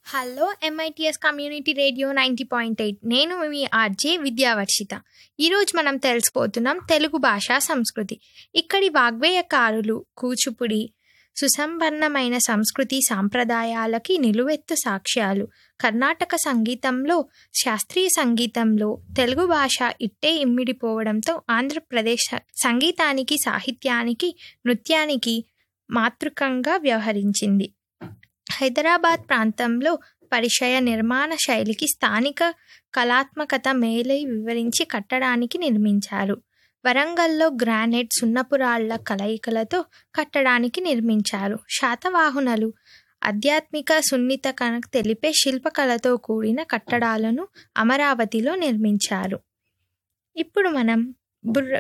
hello MITS community radio ninety point eight నేను మీ RJ విద్యావర్షిత ఈరోజు మనం తెలుసుకోతున్నాం తెలుగు భాషా సంస్కృతి ఇక్కడి వాగ్వేయకారులు కూచిపుడి సుసంపన్నమైన సంస్కృతి సాంప్రదాయాలకి నిలువెత్తు సాక్ష్యాలు కర్ణాటక సంగీతంలో శాస్త్రీయ సంగీతంలో తెలుగు భాష ఇట్టే ఇమ్మిడిపోవడంతో ఆంధ్రప్రదేశ్ సంగీతానికి సాహిత్యానికి నృత్యానికి మాతృకంగా వ్యవహరించింది హైదరాబాద్ ప్రాంతంలో పరిచయ నిర్మాణ శైలికి స్థానిక కళాత్మకత మేలై వివరించి కట్టడానికి నిర్మించారు వరంగల్లో గ్రానైట్ సున్నపురాళ్ల కలయికలతో కట్టడానికి నిర్మించారు శాతవాహనులు ఆధ్యాత్మిక సున్నిత కనకు తెలిపే శిల్పకళతో కూడిన కట్టడాలను అమరావతిలో నిర్మించారు ఇప్పుడు మనం బుర్ర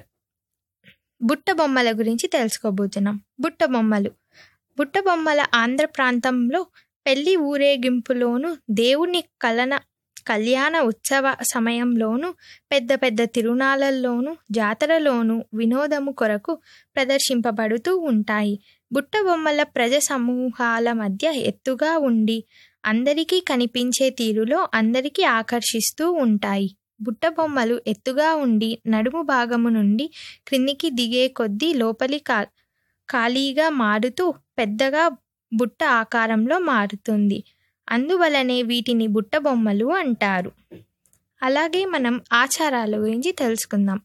బుట్ట బొమ్మల గురించి తెలుసుకోబోతున్నాం బుట్ట బొమ్మలు బుట్ట బొమ్మల ఆంధ్ర ప్రాంతంలో పెళ్లి ఊరేగింపులోను దేవుని కలన కళ్యాణ ఉత్సవ సమయంలోను పెద్ద పెద్ద తిరునాళ్ళల్లోనూ జాతరలోను వినోదము కొరకు ప్రదర్శింపబడుతూ ఉంటాయి బుట్ట బొమ్మల ప్రజ సమూహాల మధ్య ఎత్తుగా ఉండి అందరికీ కనిపించే తీరులో అందరికీ ఆకర్షిస్తూ ఉంటాయి బుట్ట బొమ్మలు ఎత్తుగా ఉండి నడుము భాగము నుండి క్రిందికి దిగే కొద్దీ లోపలి కా ఖాళీగా మారుతూ పెద్దగా బుట్ట ఆకారంలో మారుతుంది అందువలనే వీటిని బుట్ట బొమ్మలు అంటారు అలాగే మనం ఆచారాల గురించి తెలుసుకుందాం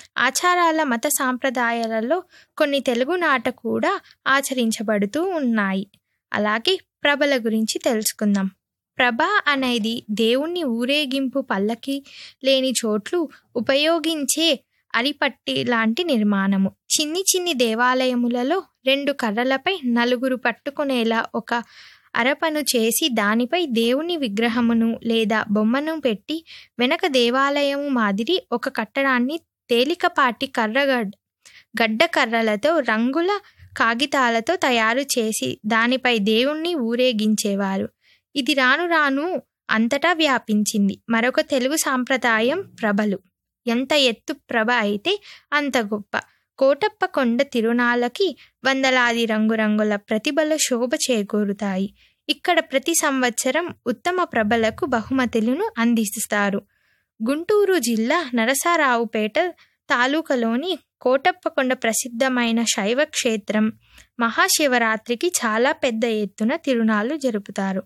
ఆచారాల మత సాంప్రదాయాలలో కొన్ని తెలుగు నాట కూడా ఆచరించబడుతూ ఉన్నాయి అలాగే ప్రభల గురించి తెలుసుకుందాం ప్రభ అనేది దేవుణ్ణి ఊరేగింపు పల్లకి లేని చోట్లు ఉపయోగించే అరిపట్టి లాంటి నిర్మాణము చిన్ని చిన్ని దేవాలయములలో రెండు కర్రలపై నలుగురు పట్టుకునేలా ఒక అరపను చేసి దానిపై దేవుని విగ్రహమును లేదా బొమ్మను పెట్టి వెనక దేవాలయము మాదిరి ఒక కట్టడాన్ని తేలికపాటి కర్రగడ్ గడ్డ కర్రలతో రంగుల కాగితాలతో తయారు చేసి దానిపై దేవుణ్ణి ఊరేగించేవారు ఇది రాను రాను అంతటా వ్యాపించింది మరొక తెలుగు సాంప్రదాయం ప్రభలు ఎంత ఎత్తు ప్రభ అయితే అంత గొప్ప కోటప్ప కొండ తిరునాళ్ళకి వందలాది రంగురంగుల ప్రతిభల శోభ చేకూరుతాయి ఇక్కడ ప్రతి సంవత్సరం ఉత్తమ ప్రభలకు బహుమతులను అందిస్తారు గుంటూరు జిల్లా నరసారావుపేట తాలూకాలోని కోటప్పకొండ ప్రసిద్ధమైన శైవ క్షేత్రం మహాశివరాత్రికి చాలా పెద్ద ఎత్తున తిరునాళ్ళు జరుపుతారు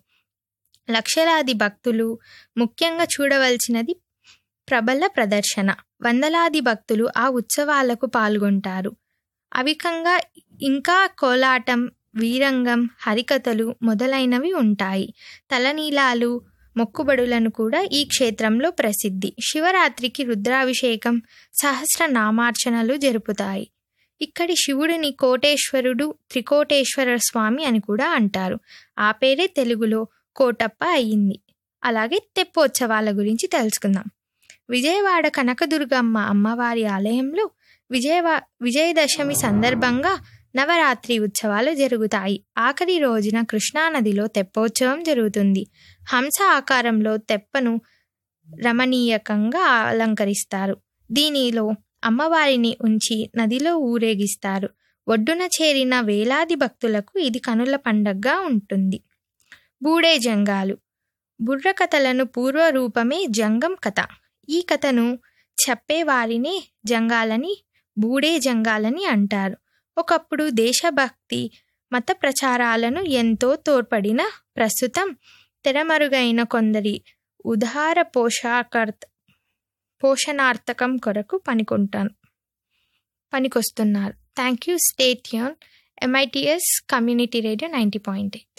లక్షలాది భక్తులు ముఖ్యంగా చూడవలసినది ప్రబల ప్రదర్శన వందలాది భక్తులు ఆ ఉత్సవాలకు పాల్గొంటారు అవికంగా ఇంకా కోలాటం వీరంగం హరికథలు మొదలైనవి ఉంటాయి తలనీలాలు మొక్కుబడులను కూడా ఈ క్షేత్రంలో ప్రసిద్ధి శివరాత్రికి రుద్రాభిషేకం సహస్రనామార్చనలు జరుపుతాయి ఇక్కడి శివుడిని కోటేశ్వరుడు త్రికోటేశ్వర స్వామి అని కూడా అంటారు ఆ పేరే తెలుగులో కోటప్ప అయ్యింది అలాగే తెప్పోత్సవాల గురించి తెలుసుకుందాం విజయవాడ కనకదుర్గమ్మ అమ్మవారి ఆలయంలో విజయవా విజయదశమి సందర్భంగా నవరాత్రి ఉత్సవాలు జరుగుతాయి ఆఖరి రోజున కృష్ణానదిలో తెప్పోత్సవం జరుగుతుంది హంస ఆకారంలో తెప్పను రమణీయకంగా అలంకరిస్తారు దీనిలో అమ్మవారిని ఉంచి నదిలో ఊరేగిస్తారు ఒడ్డున చేరిన వేలాది భక్తులకు ఇది కనుల పండగగా ఉంటుంది బూడే జంగాలు బుర్ర కథలను పూర్వ రూపమే జంగం కథ ఈ కథను చెప్పేవారినే జంగాలని బూడే జంగాలని అంటారు ఒకప్పుడు దేశభక్తి మత ప్రచారాలను ఎంతో తోడ్పడిన ప్రస్తుతం తెరమరుగైన కొందరి ఉదార పోషాకర్త పోషణార్థకం కొరకు పనికొంటాను పనికొస్తున్నారు థ్యాంక్ యూ స్టేట్ యూన్ MITS community radio ninety point eight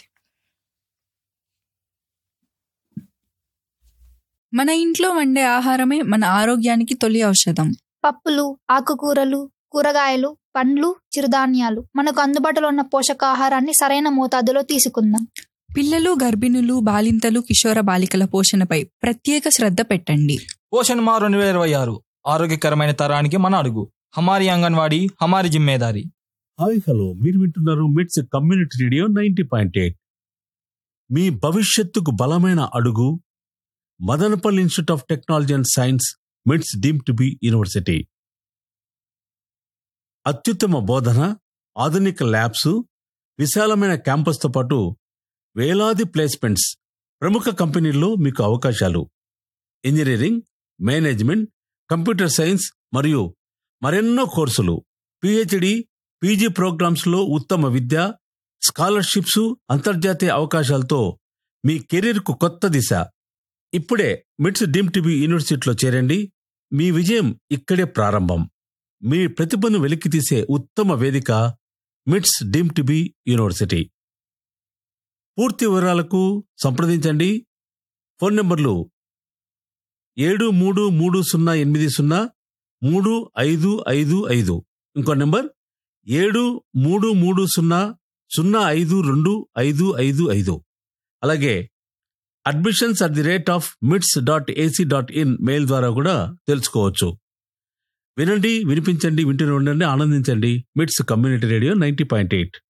మన ఇంట్లో వండే ఆహారమే మన ఆరోగ్యానికి తొలి ఔషధం పప్పులు ఆకుకూరలు కూరగాయలు పండ్లు చిరుధాన్యాలు మనకు అందుబాటులో ఉన్న పోషకాహారాన్ని సరైన మోతాదులో తీసుకుందాం పిల్లలు గర్భిణులు బాలింతలు కిషోర బాలికల పోషణపై ప్రత్యేక శ్రద్ధ పెట్టండి పోషణ్ మా రెండు వేల ఇరవై ఆరు ఆరోగ్యకరమైన తరానికి మన అడుగు హమారి అంగన్వాడీ హమారి జిమ్మేదారి హాయ్ హలో మీరు వింటున్నారు MITS community radio ninety point eight మీ భవిష్యత్తుకు బలమైన అడుగు Madanapalle institute of technology and science MITS deemed to be university అత్యుత్తమ బోధన ఆధునిక ల్యాబ్స్ విశాలమైన క్యాంపస్తో పాటు వేలాది ప్లేస్మెంట్స్ ప్రముఖ కంపెనీల్లో మీకు అవకాశాలు ఇంజనీరింగ్ మేనేజ్మెంట్ కంప్యూటర్ సైన్స్ మరియు మరెన్నో కోర్సులు పిహెచ్డి పీజీ ప్రోగ్రామ్స్లో ఉత్తమ విద్య స్కాలర్షిప్స్ అంతర్జాతీయ అవకాశాలతో మీ కెరీర్కు కొత్త దిశ ఇప్పుడే మిట్స్ డీమ్ టీబీ యూనివర్సిటీలో చేరండి మీ విజయం ఇక్కడే ప్రారంభం మీ ప్రతిభను వెలికితీసే ఉత్తమ వేదిక మిట్స్ డీమ్ టీబీ యూనివర్సిటీ పూర్తి వివరాలకు సంప్రదించండి ఫోన్ నంబర్లు ఏడు మూడు మూడు సున్నా ఎనిమిది సున్నా మూడు ఐదు ఐదు ఐదు ఇంకో నెంబర్ ఏడు మూడు మూడు సున్నా సున్నా ఐదు రెండు ఐదు ఐదు ఐదు అలాగే admissions at the rate of MITS dot AC dot in mail ద్వారా కూడా తెలుసుకోవచ్చు వినండి వినిపించండి వింటూనే ఉండండి ఆనందించండి MITS community radio ninety point eight